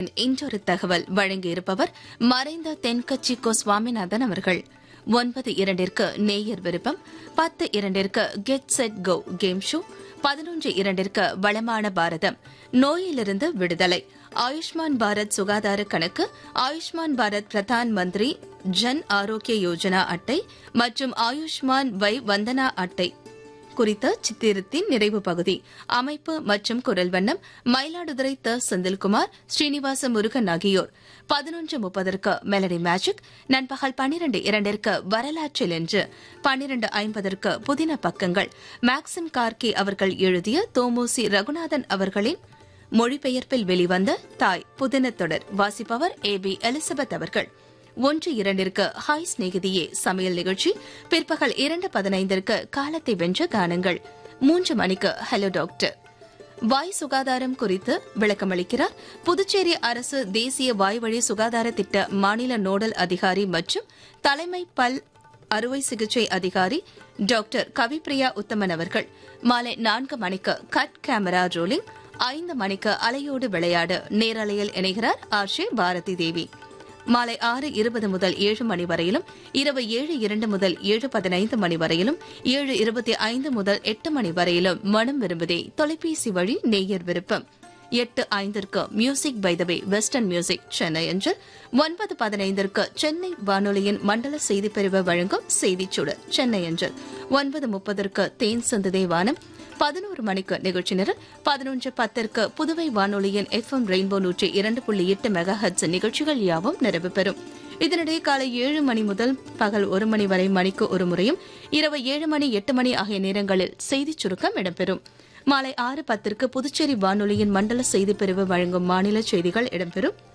நிகழ்ச்சியின் இன்றொரு தகவல் வழங்கியிருப்பவர் மறைந்த தென்கட்சி கோ சுவாமிநாதன் அவர்கள் ஒன்பது இரண்டிற்கு நேயர் விருப்பம் பத்து இரண்டிற்கு get set go game show பதினொன்று இரண்டிற்கு வளமான பாரதம் நோயிலிருந்து விடுதலை ஆயுஷ்மான் பாரத் சுகாதார கணக்கு ஆயுஷ்மான் பாரத் பிரதான் மந்திரி ஜன் ஆரோக்கிய யோஜனா அட்டை மற்றும் ஆயுஷ்மான் வை வந்தனா அட்டை குறித்த சித்திரத்தின் நிறைவு பகுதி அமைப்பு மற்றும் குரல் வண்ணம் மயிலாடுதுறை த செந்தில்குமார் ஸ்ரீனிவாச முருகன் ஆகியோர் பதினொன்று முப்பதற்கு மெலடி மேஜிக் நண்பகல் பன்னிரண்டு இரண்டிற்கு வரலாற்றில் என்று பன்னிரண்டு ஐம்பதற்கு புதின பக்கங்கள் மேக்சிம் கார்கி அவர்கள் எழுதிய தோமோசி ரகுநாதன் அவர்களின் மொழிபெயர்ப்பில் வெளிவந்த தாய் புதின தொடர் வாசிப்பவர் ஏ பி எலிசபெத் அவர்கள் ஒன்று இரண்டிற்கு ஹாய் சிநேகிதியே சமையல் நிகழ்ச்சி பிற்பகல் இரண்டு பதினைந்திற்கு காலத்தை வென்ற கானங்கள் மூன்று மணிக்கு ஹலோ டாக்டர் வாய் சுகாதாரம் குறித்து விளக்கமளிக்கிறார் புதுச்சேரி அரசு தேசிய வாய்வழி சுகாதார திட்ட மாநில நோடல் அதிகாரி மற்றும் தலைமை பல் அறுவை சிகிச்சை அதிகாரி டாக்டர் கவிப்பிரியா உத்தமன் அவர்கள் மாலை நான்கு மணிக்கு கட் கேமரா ரோலிங் ஐந்து மணிக்கு அலையோடு விளையாடு நேரலையில் இணைகிறார் ஆர் ஷே பாரதி தேவி மாலை ஆறு இருபது முதல் ஏழு மணி வரையிலும் இரவு ஏழு இரண்டு முதல் ஏழு பதினைந்து மணி வரையிலும் ஏழு இருபத்தி ஐந்து முதல் எட்டு மணி வரையிலும் மனம் விரும்புதே தொலைபேசி வழி நேயர் விருப்பம் எட்டு ஐந்திற்கு music by the way western music Chennai என்று ஒன்பது பதினைந்திற்கு சென்னை வானொலியின் மண்டல செய்திப் பிரிவு வழங்கும் செய்திச் சுடர் சென்னை என்று ஒன்பது முப்பதற்கு தேன் சந்ததே வானம் பதினோரு மணிக்கு நிகழ்ச்சி நிரல் பதினொன்று பத்திற்கு புதுவை வானொலியின் எஃப் எம் ரெயின்போ நூற்றி இரண்டு புள்ளி எட்டு மெகா ஹட்ஸ் நிகழ்ச்சிகள் யாவும் நிறைவு பெறும் இதனிடையே காலை ஏழு மணி முதல் பகல் ஒரு மணி வரை மணிக்கு ஒரு முறையும் இரவு ஏழு மணி எட்டு மணி ஆகிய நேரங்களில் செய்திச் சுருக்கம் இடம்பெறும் மாலை ஆறு பத்திற்கு புதுச்சேரி வானொலியின் மண்டல செய்திப் பிரிவு வழங்கும் மாநில செய்திகள் இடம்பெறும்